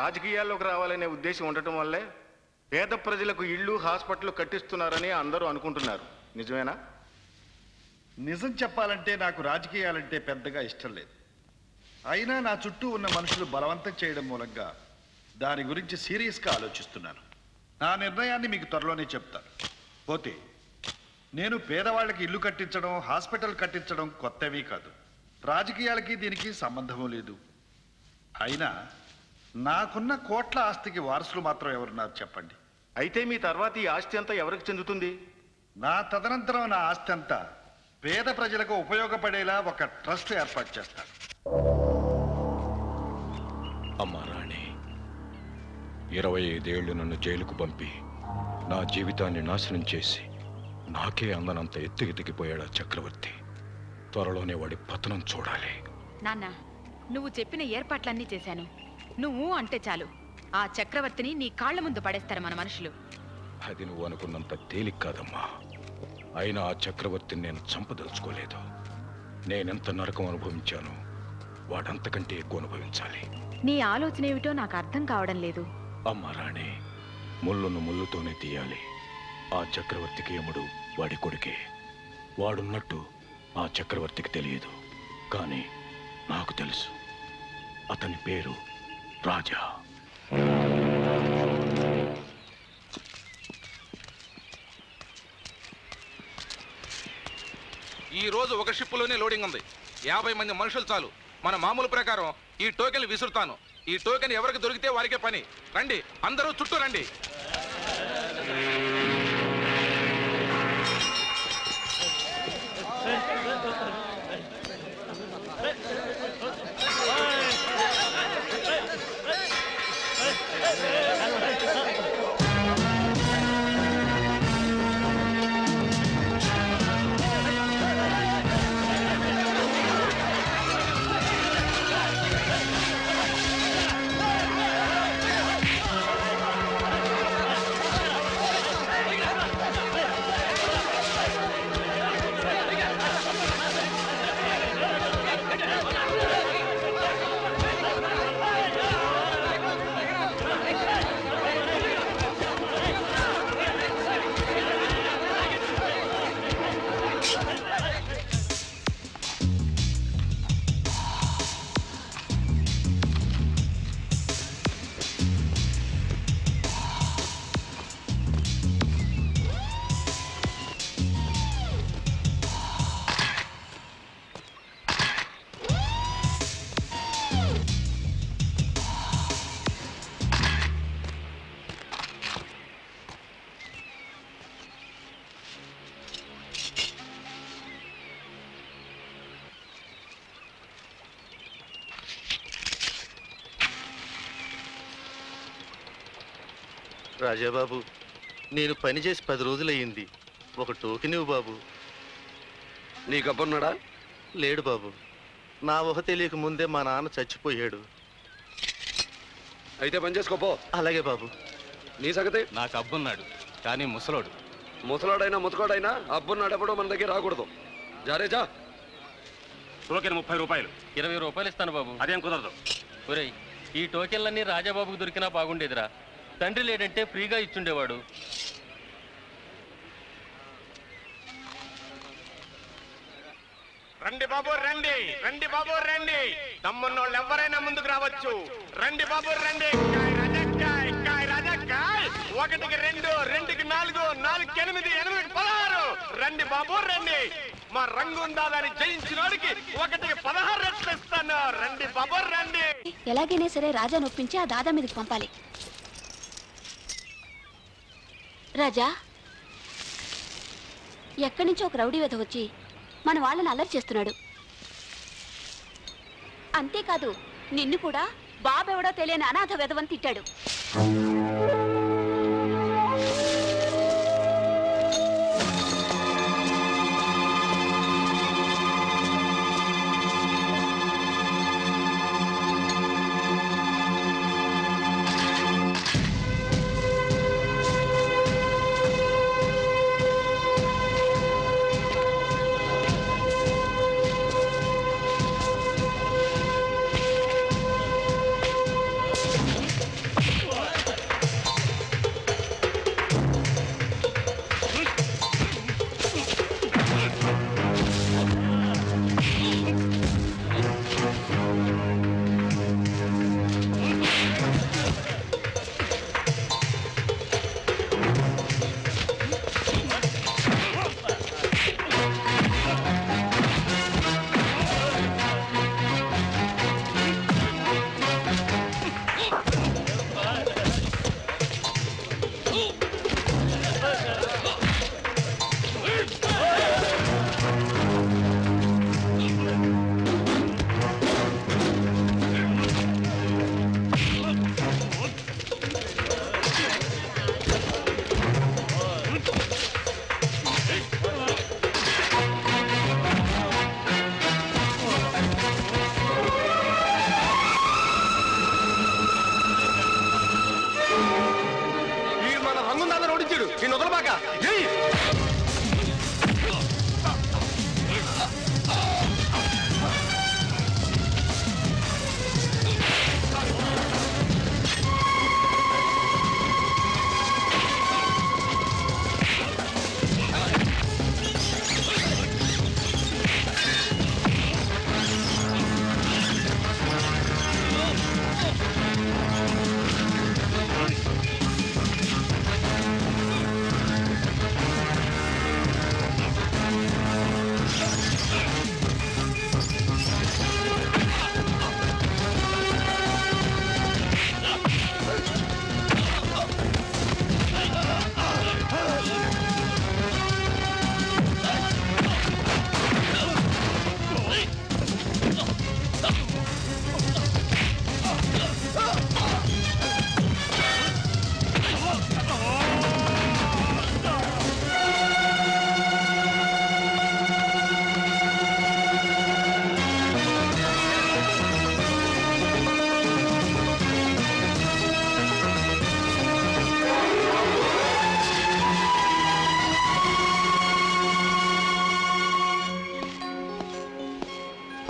రాజకీయాల్లోకి రావాలనే ఉద్దేశం ఉండటం వల్లే పేద ప్రజలకు ఇళ్ళు హాస్పిటల్ కట్టిస్తున్నారని అందరూ అనుకుంటున్నారు నిజమేనా నిజం చెప్పాలంటే నాకు రాజకీయాలంటే పెద్దగా ఇష్టం లేదు అయినా నా చుట్టూ ఉన్న మనుషులు బలవంతం చేయడం మూలంగా దాని గురించి సీరియస్గా ఆలోచిస్తున్నాను నా నిర్ణయాన్ని మీకు త్వరలోనే చెప్తాను పోతే నేను పేదవాళ్ళకి ఇల్లు కట్టించడం హాస్పిటల్ కట్టించడం కొత్తవి కాదు రాజకీయాలకి దీనికి సంబంధము లేదు అయినా నాకున్న కోట్ల ఆస్తికి వారసులు మాత్రం ఎవరున్నారు చెప్పండి అయితే మీ తర్వాత ఈ ఆస్తి అంతా ఎవరికి చెందుతుంది నా తదనంతరం నా ఆస్తి అంతా పేద ప్రజలకు ఉపయోగపడేలా ఒక ట్రస్ట్ ఏర్పాటు చేస్తాను అమ్మా రాణి ఇరవై ఐదేళ్లు నన్ను జైలుకు పంపి నా జీవితాన్ని నాశనం చేసి నాకే అందనంత ఎత్తుకి దిగిపోయాడు ఆ చక్రవర్తి త్వరలోనే వాడి పతనం చూడాలి నాన్న నువ్వు చెప్పిన ఏర్పాట్లన్నీ చేశాను నువ్వు అంటే చాలు ఆ చక్రవర్తిని నీ కాళ్ల ముందు పడేస్తారు మన మనుషులు అది నువ్వు అనుకున్నంత తేలిక కాదమ్మా అయినా ఆ చక్రవర్తిని నేను చంపదలుచుకోలేదు నేనెంత నరకం అనుభవించానో వాడంతకంటే ఎక్కువ అనుభవించాలి నీ ఆలోచన ఏమిటో నాకు అర్థం కావడం లేదు అమ్మా రాణి ముళ్ళును ముళ్ళుతోనే తీయాలి ఆ చక్రవర్తికి యముడు వాడి కొడుకే వాడున్నట్టు ఆ చక్రవర్తికి తెలియదు కానీ నాకు తెలుసు అతని పేరు రాజా ఈ రోజు ఒక షిప్పులోనే లోడింగ్ ఉంది యాభై మంది మనుషులు చాలు మన మామూలు ప్రకారం ఈ టోకెన్ విసురుతాను ఈ టోకెన్ ఎవరికి దొరికితే వారికే పని రండి అందరూ చుట్టూ రండి రాజాబాబు నేను పని చేసి పది రోజులయ్యింది ఒక టోకెన్ ఇవ్వు బాబు నీకు అబ్బున్నాడా లేడు బాబు నా ఊహ తెలియక ముందే మా నాన్న చచ్చిపోయాడు అయితే పని చేసుకోపో అలాగే బాబు నీ సంగతి నాకు అబ్బున్నాడు కానీ ముసలోడు ముసలాడైనా ముతకాడైనా అబ్బున్నాడు ఎప్పుడో మన దగ్గర రాకూడదు జారేజా టోకెన్ ముప్పై రూపాయలు ఇరవై రూపాయలు ఇస్తాను బాబు అదేం కుదరదు ఒరేయ్ ఈ టోకెన్లన్నీ రాజాబాబుకు దొరికినా బాగుండేదిరా తండ్రి లేడంటే ఫ్రీగా ఇచ్చుండేవాడు రండి బాబు రండి రండి బాబు రండి తమ్మున్నోళ్ళు ఎవరైనా ముందుకు రావచ్చు రండి బాబు రండి కాయ్ రాజక్కాయ్ కాయ్ రాజక్కాయ్ ఒకటికి రెండు రెండుకి నాలుగు నాలుగుకి ఎనిమిది ఎనిమిదికి పదహారు రండి బాబు రండి మా రంగు ఉండాలని జయించినోడికి ఒకటికి పదహారు రెట్లు ఇస్తాను రండి బాబు రండి ఎలాగైనా సరే రాజా నొప్పించి ఆ దాదా మీదకి పంపాలి రాజా ఎక్కడి నుంచో ఒక రౌడీ వెధ వచ్చి మన వాళ్ళని అల్లరి చేస్తున్నాడు అంతేకాదు నిన్ను కూడా బాబెవడో తెలియని అనాథ వెధవని తిట్టాడు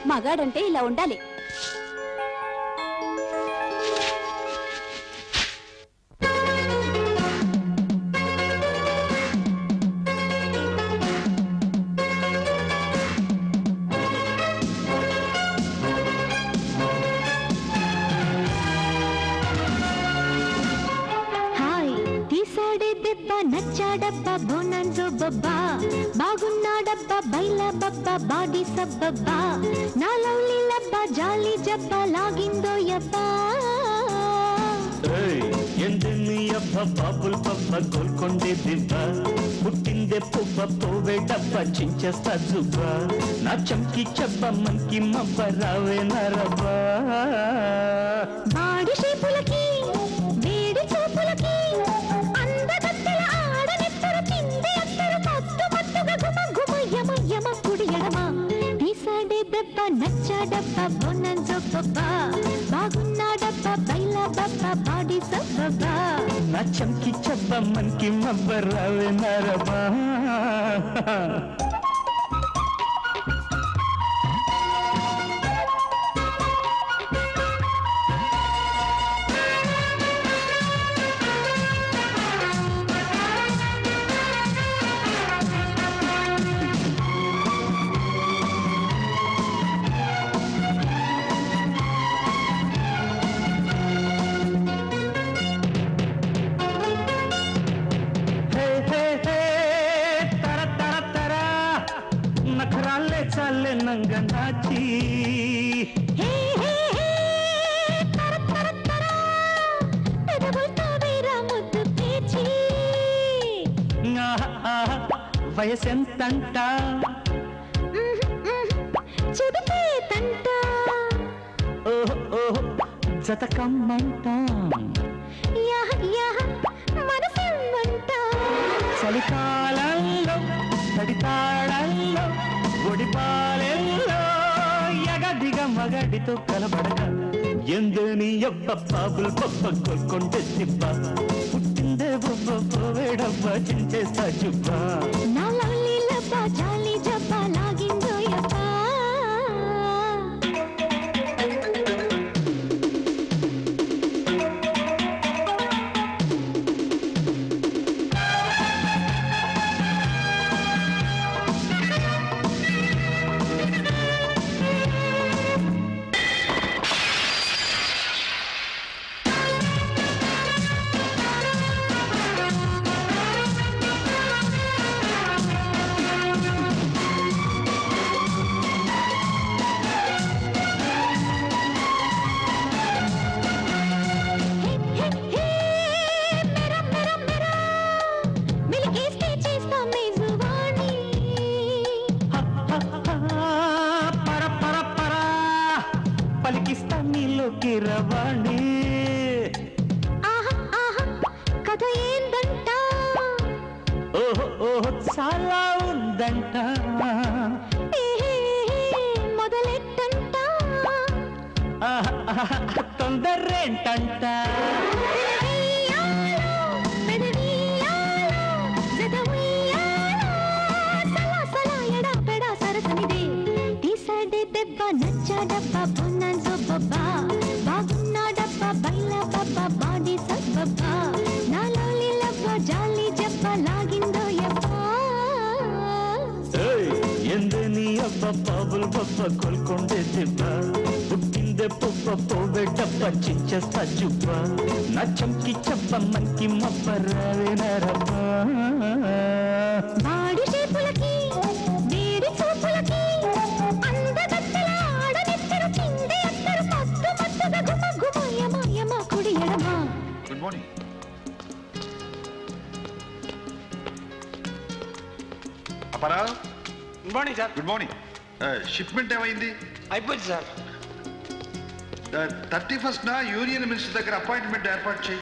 మగాడంటే ఇలా ఉండాలి హాయ్ తీసాడే దెబ్బ నచ్చాడబ్బా బోనాన్జో బబ్బా బాగున్నాడబ్బా బైల బబ్బా బాడీ సబ్బబ్బా నా లవ్లీ లబ్బా జాలి జబ్బా లాగిందో యబ్బా ఎందని అబ్బ బాబుల్ పబ్బ గోల్కొండే దిబ్బ పుట్టిందే పువ్వ పోవే డబ్బ చించేస్తా జుబ్బ నా చంకి చెప్ప మంకి మబ్బ రావే నరబ్బా బాడి షేపులకి వేడి చూపులకి అందగత్తెల ఆడనెత్తరు చింది అత్తరు మత్తు మత్తుగా గుమ గుమ యమ యమ కుడి ఎడమ తీసాడే దెబ్బ నచ్చాడబ్బా బోనాన్జో బబ్బా బాగున్నాడబ్బా బైల బబ్బా బాడీ సబ్బబ్బా నా చంకి చెప్ప మంకి మబ్బ రావే నరబ్బా హే హే హే తర తర తర నఖరాలే చాలే నంగ నాచి హే హే హే తర తర తర పెదవులతో వేరా ముద్దు పేచి ఆహా, ఆహా, వయసెంతంట చెబితే తంట ఓహో ఓహో జతకమ్మంట యాహ యాహ మనసిమ్మంట చలికాలంలో తడితాళంలో ఒడిపాలెల్లో ఎగదిగ మగడితో కలబడగా ఎందని ఎబ్బ బాబుల్ పప్ప కొల్కొంటే తిప్ప పుట్టిందే బొబ్బ పోవేడబ్బ చించేస్తా చుబ్బ నా లవ్లీ లబ్బా జాలి జబ్బా లాగిందో యబ్బా మిలికేస్తే చేస్తా మేజువాణి పర పర పర పలికిస్తా నీలోకి రవాణి ఆహా ఆహా కథ ఏందంట ఓహో ఓహో చాలా ఉందంట ఏహే, మొదలెట్టంట ఆహా, ఆహా, తొందరేంటంట పెదవియ్యాలో, పెదవియ్యాలో, జతవియ్యాలో, సలా సలా ఎడా పెడా సరసమిదే. తీసాడే దెబ్బ నచ్చాడబ్బా బొన్నాన్జో బబ్బా బాగున్నాడబ్బా బైల బబ్బా బాడీ సబ్బబ్బా నాలో లీలబ్బ జాలి జబ్బ లాగిందో యబ్బా ఏయ్, ఎందని అబ్బ బాబులు బొబ్బ కొల్కొండే దిబ్బ పుట్టిందే పువ్వ పోవే డబ్బ చించేస్తా జుబ్బ నా చంకి చెప్ప మంకి మబ్బ రావే నరబ్బా బాడి షేపులకి వేడి చూపులకి అందగత్తెల ఆడనెత్తరు చింది ఎత్తరు మత్తు మత్తుగా గుమ గుమ యమ యమ కుడి ఎడమ గుడ్ మార్నింగ్ అపరావ్ good morning sir good morning shipment ఏమైంది అయిపోయింది సార్ థర్టీ ఫస్ట్ నా యూనియన్ మినిస్టర్ దగ్గర అపాయింట్మెంట్ ఏర్పాటు చేయి